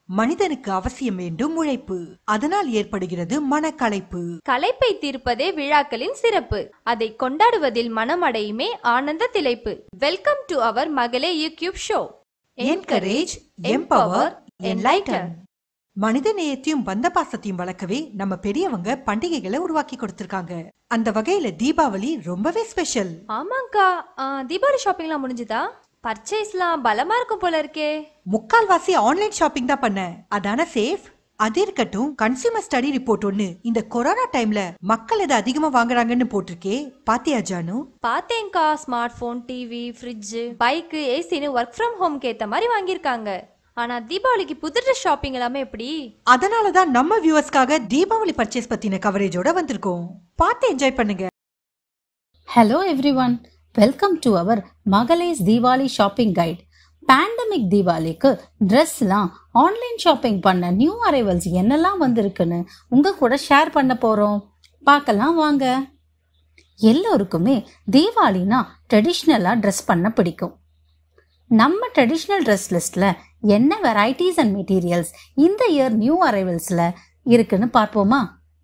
மனிதனுக்கு அவசியம் வேண்டும் உழைப்பு அதனால் ஏற்படுகிறது மனக்களைப்பு களைப்பை தீர்ப்பதே விழாக்களின் சிறப்பு அதை கொண்டாடுவதில் மனமடையுமே ஆனந்த திளைப்பு welcome to our Magale YouTube show encourage empower enlighten மனித நேயத்தையும் பந்த பாசத்தையும் வளர்க்கவே நம்ம பெரியவங்க பண்டிகைகளை உருவாக்கி கொடுத்திருக்காங்க அந்த வகையில தீபாவளி ரொம்பவே ஸ்பெஷல் ஆமாங்கா ஆ, தீபாவளி ஷாப்பிங்லாம் முடிஞ்சுதா பர்ச்சேஸ்லாம் பலமா இருக்கும் போல இருக்கே முக்கால்வாசி ஆன்லைன் ஷாப்பிங் தான் பண்ண அதான சேஃப் அது இருக்கட்டும் கன்சியூமர் ஸ்டடி ரிப்போர்ட் ஒன்னு இந்த கொரோனா டைம்ல மக்கள் எதை அதிகமா வாங்குறாங்கன்னு போட்டிருக்கே பாத்தியா ஜானு பார்த்தேன்க்கா smart phone TV fridge bike ஏசின்னு ஒர்க் ஃப்ரம் ஹோம்க்கு ஏத்த மாதிரி வாங்கியிருக்காங்க ஆனா தீபாவளிக்கு புது ட்ரெஸ் ஷாப்பிங் எல்லாமே எப்படி அதனால தான் நம்ம வியூவர்ஸ்க்காக தீபாவளி பர்ச்சேஸ் பத்தின கவரேஜோட வந்திருக்கோம் பார்த்து என்ஜாய் பண்ணுங்க hello everyone welcome to our Magale's Deepavali shopping guide pandemic தீபாவளிக்கு ட்ரெஸ்லாம் ஆன்லைன் ஷாப்பிங் பண்ண நியூ அரைவல்ஸ் என்னெல்லாம் வந்திருக்குன்னு உங்க கூட ஷேர் பண்ண போறோம் பார்க்கலாம் வாங்க எல்லோருக்குமே தீபாவளினா ட்ரெடிஷ்னலாக ட்ரெஸ் பண்ண பிடிக்கும் நம்ம ட்ரெடிஷ்னல் ட்ரெஸ் லிஸ்ட்ல என்ன வெரைட்டிஸ் அண்ட் மெட்டீரியல்ஸ் இந்த இயர் நியூ அரைவல்ஸ்ல இருக்குன்னு பார்ப்போமா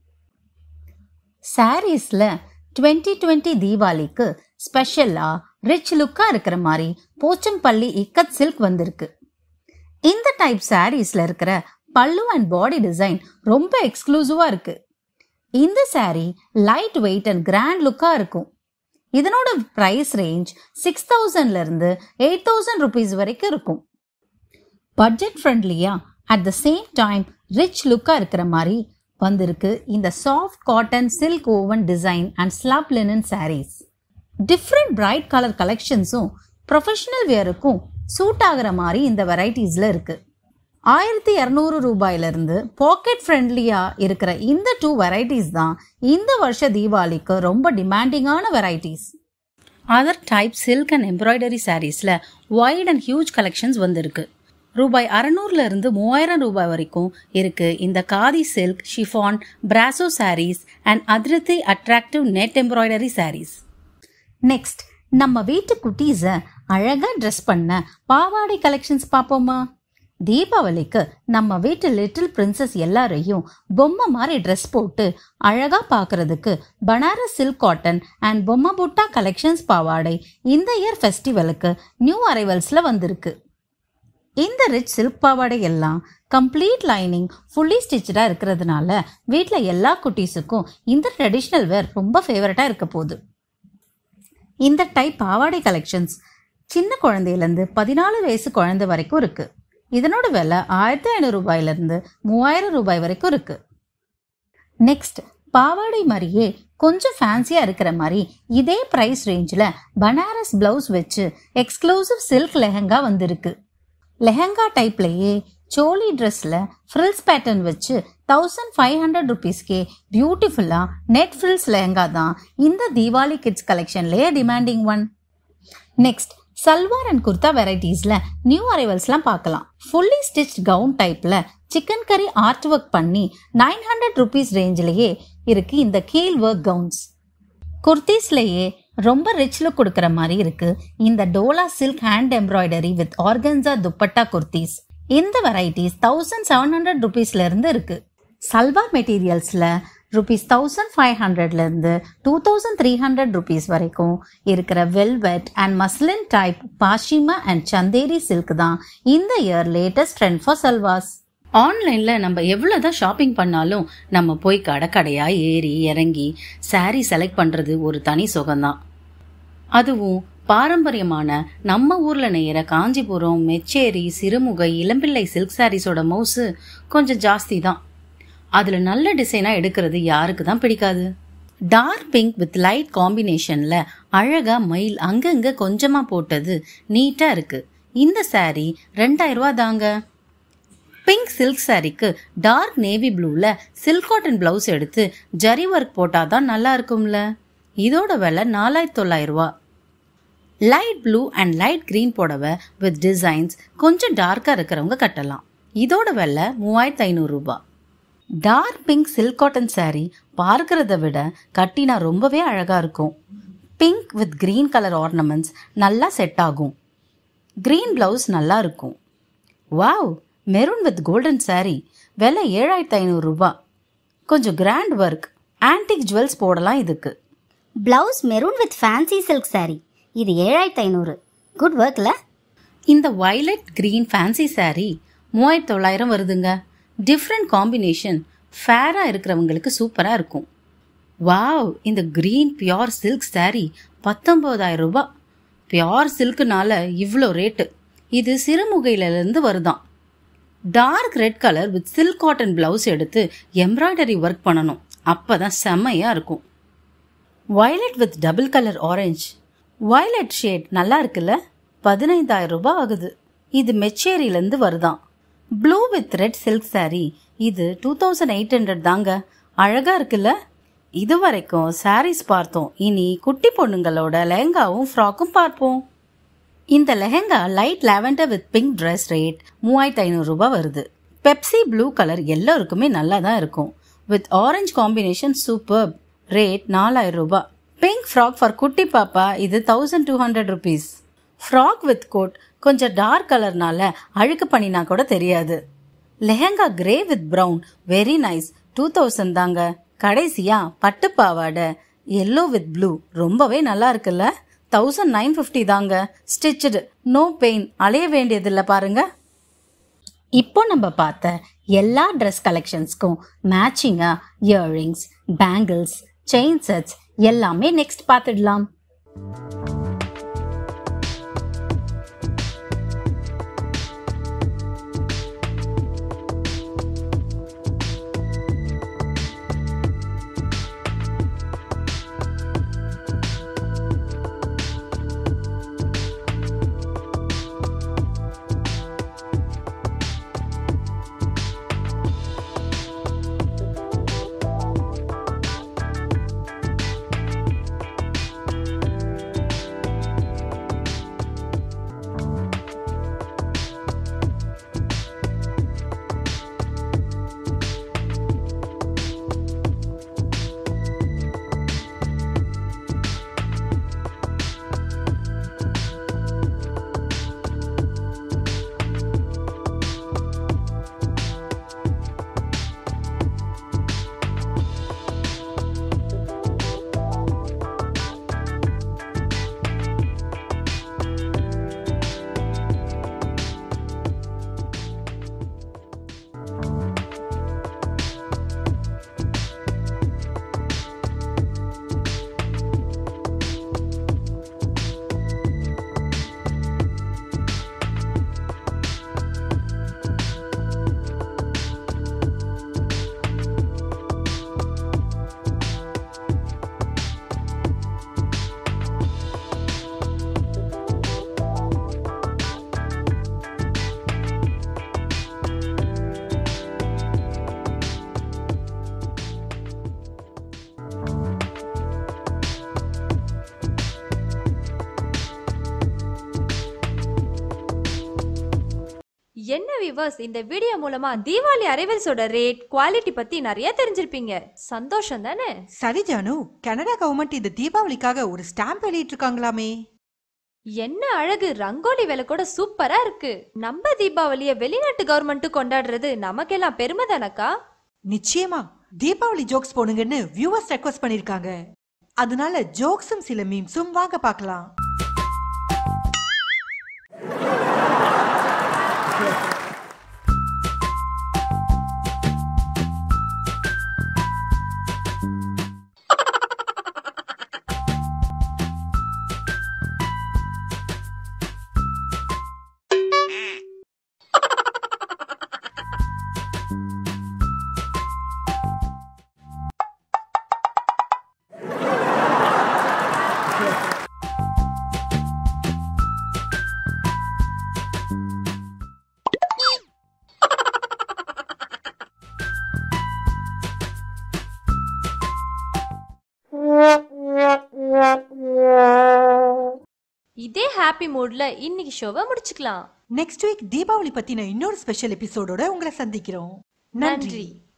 சாரீஸ்ல டுவெண்ட்டி டுவெண்ட்டி தீபாவளிக்கு ஸ்பெஷலாக ரிச் லுக்காக இருக்கிற மாதிரி போச்சம்பள்ளி இக்கத் சில்க் வந்திருக்கு இந்த டைப் சாரீஸ்ல இருக்கிற பல்லு அண்ட் பாடி டிசைன் ரொம்ப எக்ஸ்க்ளூசிவாக இருக்கு இந்த saree light weight and grand லுக்காக இருக்கும் இதனோட ப்ரைஸ் ரேஞ்ச் சிக்ஸ் தௌசண்ட்லேருந்து எயிட் தௌசண்ட் ருபீஸ் வரைக்கும் இருக்கும் பட்ஜெட் ஃப்ரெண்ட்லியா at the same time rich லுக்காக இருக்கிற மாதிரி வந்திருக்கு இந்த soft cotton silk woven design and slub linen sarees different bright colour கலெக்ஷன்ஸும் ப்ரொஃபஷனல் வியருக்கும் சூட் ஆகிற மாதிரி இந்த வெரைட்டிஸில் இருக்கு ஆயிரத்தி இரநூறு ரூபாயிலிருந்து பாக்கெட் ஃப்ரெண்ட்லியாக இருக்கிற இந்த டூ வெரைட்டிஸ் தான் இந்த வருஷ தீபாவளிக்கு ரொம்ப டிமாண்டிங்கான varieties other type silk and embroidery சாரீஸில் வைட் அண்ட் ஹியூஜ் கலெக்ஷன்ஸ் வந்திருக்கு ரூபாய் அறநூறுல இருந்து மூவாயிரம் ரூபாய் வரைக்கும் இருக்கு இந்த Khadi silk chiffon brasso sarees and அதிருத்தி attractive net embroidery sarees next நம்ம வீட்டு குட்டீஸை அழகாக ட்ரெஸ் பண்ண பாவாடை கலெக்ஷன்ஸ் பார்ப்போமா தீபாவளிக்கு நம்ம வீட்டு லிட்டில் பிரின்சஸ் எல்லாரையும் பொம்மை மாதிரி ட்ரெஸ் போட்டு அழகாக பார்க்கறதுக்கு பனாரஸ் சில்க் காட்டன் அண்ட் பொம்மை புட்டா கலெக்ஷன்ஸ் பாவாடை இந்த இயர் ஃபெஸ்டிவலுக்கு நியூ அரைவல்ஸில் வந்திருக்கு இந்த ரிச் சில்க் பாவாடை எல்லாம் கம்ப்ளீட் லைனிங் ஃபுல்லி ஸ்டிச்சடாக இருக்கிறதுனால வீட்டில் எல்லா குட்டீஸுக்கும் இந்த ட்ரெடிஷ்னல் வேர் ரொம்ப ஃபேவரட்டாக இருக்க போகுது இந்த டைப் பாவாடை கலெக்ஷன்ஸ் சின்ன குழந்தையிலேருந்து பதினாலு வயசு குழந்தை வரைக்கும் இருக்கு இதனோட விலை ஆயிரத்தி ஐநூறு ரூபாயிலிருந்து மூவாயிரம் ரூபாய் வரைக்கும் இருக்கு நெக்ஸ்ட் பாவாடை மாதிரியே கொஞ்சம் ஃபேன்சியாக இருக்கிற மாதிரி இதே ப்ரைஸ் ரேஞ்சில் பனாரஸ் ப்ளவுஸ் வச்சு எக்ஸ்க்ளூசிவ் சில்க் லெஹங்கா வந்திருக்கு லெஹங்கா டைப்லேயே சோலி ட்ரெஸ்ஸில் ஃப்ரில்ஸ் பேட்டர்ன் வச்சு தௌசண்ட் ஃபைவ் ஹண்ட்ரட் ருபீஸ்க்கே பியூட்டிஃபுல்லாக நெட் ஃப்ரில்ஸ் லெஹங்கா தான் இந்த தீபாவளி கிட்ஸ் கலெக்ஷன்லேயே demanding one next salwar and kurta வெரைட்டிஸில் நியூ அரைவல்ஸ்லாம் பார்க்கலாம் ஃபுல்லி ஸ்டிச் கவுன் டைப்பில் சிக்கன் கறி ஆர்ட் ஒர்க் பண்ணி நைன் ஹண்ட்ரட் ருபீஸ் ரேஞ்சிலேயே இருக்கு இந்த கீல் ஒர்க் கவுன்ஸ் குர்தீஸ்லேயே ரொம்ப ரிச் லுக் கொடுக்குற மாதிரி இருக்கு இந்த dola silk hand embroidery with organza dupatta kurtis இந்த வெரைட்டிஸ் தௌசண்ட் செவன் ஹண்ட்ரட் ருபீஸ்ல இருந்து இருக்கு சல்வார் மெட்டீரியல்ஸ்ல ருபீஸ் தௌசண்ட் ஃபைவ் ஹண்ட்ரட்லேருந்து two thousand three hundred rupees வரைக்கும் இருக்கிற velvet and muslin type pashmina and Chanderi silk தான் இந்த year latest trend for salwars ஆன்லைனில் நம்ம எவ்வளோதான் ஷாப்பிங் பண்ணாலும் நம்ம போய் கடை கடையாக ஏறி இறங்கி saree செலக்ட் பண்ணுறது ஒரு தனி சுகம்தான் அதுவும் பாரம்பரியமான நம்ம ஊர்ல நெய்யற காஞ்சிபுரம் மெச்சேரி சிறுமுகை இளம்பிள்ளை சில்க் சாரீஸோட மவுசு கொஞ்சம் ஜாஸ்தி தான் அதுல நல்ல டிசைனா எடுக்கிறது யாருக்கு தான் பிடிக்காது டார்க் பிங்க் வித் லைட் காம்பினேஷன்ல அழகா மயில் அங்கங்க கொஞ்சமா போட்டது நீட்டா இருக்கு இந்த saree ரெண்டாயிரம் ரூபா தாங்க பிங்க் சில்க் சாரிக்கு டார்க் நேவி ப்ளூல சில்க் காட்டன் பிளவுஸ் எடுத்து ஜரி ஒர்க் போட்டாதான் நல்லா இருக்கும்ல இதோட விலை நாலாயிரத்தி தொள்ளாயிரம் ரூபா light blue and light green புடவை வித் டிசைன்ஸ் கொஞ்சம் டார்க்காக இருக்கிறவங்க கட்டலாம் இதோட விலை மூவாயிரத்து ஐநூறு ரூபாய் dark pink silk cotton saree பார்க்கறத விட கட்டினா ரொம்பவே அழகா இருக்கும் pink with green colour ornaments நல்லா செட் ஆகும் கிரீன் பிளவுஸ் நல்லா இருக்கும் wow maroon with golden saree விலை ஏழாயிரத்தி ஐநூறு ரூபாய் கொஞ்சம் கிராண்ட் ஒர்க் ஆன்டிக் ஜுவல்ஸ் போடலாம் இதுக்கு blouse maroon with fancy silk saree இது ஏழாயிரத்தி ஐநூறு குட் ஒர்க்ல இந்த வயலட் கிரீன் ஃபேன்சி saree மூவாயிரத்தி தொள்ளாயிரம் வருதுங்க டிஃப்ரெண்ட் காம்பினேஷன் ஃபேராக இருக்கிறவங்களுக்கு சூப்பராக இருக்கும் வாவ் இந்த கிரீன் பியோர் சில்க் saree பத்தொம்போதாயிரம் ரூபாய் பியோர் சில்க்குனால இவ்வளோ ரேட்டு இது சிறுமுகையிலேருந்து வருதாம் dark red colour with silk cotton blouse எடுத்து எம்ப்ராய்டரி ஒர்க் பண்ணணும் அப்பதான் செம்மையா இருக்கும் violet with double colour orange violet shade நல்லா இருக்குல்ல பதினைந்தாயிரம் ரூபாய் ஆகுது இது மெச்சேரியிலேருந்து வருதாம் blue with red silk saree இது டூ தௌசண்ட் எயிட் ஹண்ட்ரட் தாங்க அழகா இருக்குல்ல இது வரைக்கும் sarees பார்த்தோம் இனி குட்டி பொண்ணுங்களோட லெஹங்காவும் ஃப்ராக்கும் பார்ப்போம் இந்த lehenga light lavender with pink dress rate மூவாயிரத்தி ஐநூறு ரூபாய் வருது பெப்சி ப்ளூ கலர் எல்லோருக்குமே நல்லா தான் இருக்கும் with orange combination super rate நாலாயிரம் ரூபாய் பிங்க் ஃப்ராக் ஃபார் குட்டி பாப்பா இது thousand two hundred rupees frock with coat கொஞ்சம் டார்க் கலர்னால அழுக்கு பண்ணினா கூட தெரியாது lehenga grey with brown very nice two thousand தாங்க கடைசியா பட்டு பாவாடை எல்லோ வித் ப்ளூ ரொம்பவே நல்லா இருக்குல்ல தௌசண்ட் நைன் ஃபிஃப்டி தாங்க ஸ்டிச்சடு நோ பெயின் அலைய வேண்டியதில்லை பாருங்க இப்போ நம்ம பார்த்த எல்லா ட்ரெஸ் கலெக்ஷன்ஸ்க்கும் மேட்சிங்காக இயர்ரிங்ஸ் பேங்கிள்ஸ் செயின் செட்ஸ் எல்லாமே நெக்ஸ்ட் பார்த்துடலாம் என்ன விவர்ஸ் இந்த வீடியோ மூலமா தீபாவளி அரைவல்ஸோட ரேட் குவாலிட்டி பத்தி நிறைய தெரிஞ்சிருப்பீங்க சந்தோஷம் தானே சரி ஜானு கனடா கவர்மெண்ட் இந்த தீபாவளிக்காக ஒரு ஸ்டாம்ப் வெளியிட்டிருக்காங்களாமே என்ன அழகு ரங்கோலி வேலை கூட சூப்பரா இருக்கு நம்ம தீபாவளிய வெளிநாட்டு கவர்மெண்ட் கொண்டாடுறது நமக்கெல்லாம் பெருமை தானக்கா நிச்சயமா தீபாவளி ஜோக்ஸ் போடுங்கன்னு வியூவர்ஸ் ரெக்வஸ்ட் பண்ணிருக்காங்க அதனால ஜோக்ஸும் சில மீம்ஸும் வாங்க பார்க்கலாம் இதே ஹாப்பி மூட்ல இன்னைக்கு ஷோவை முடிச்சுக்கலாம் நெக்ஸ்ட் வீக் தீபாவளி பத்தின இன்னொரு ஸ்பெஷல் எபிசோடோட உங்களை சந்திக்கிறோம் நன்றி நன்றி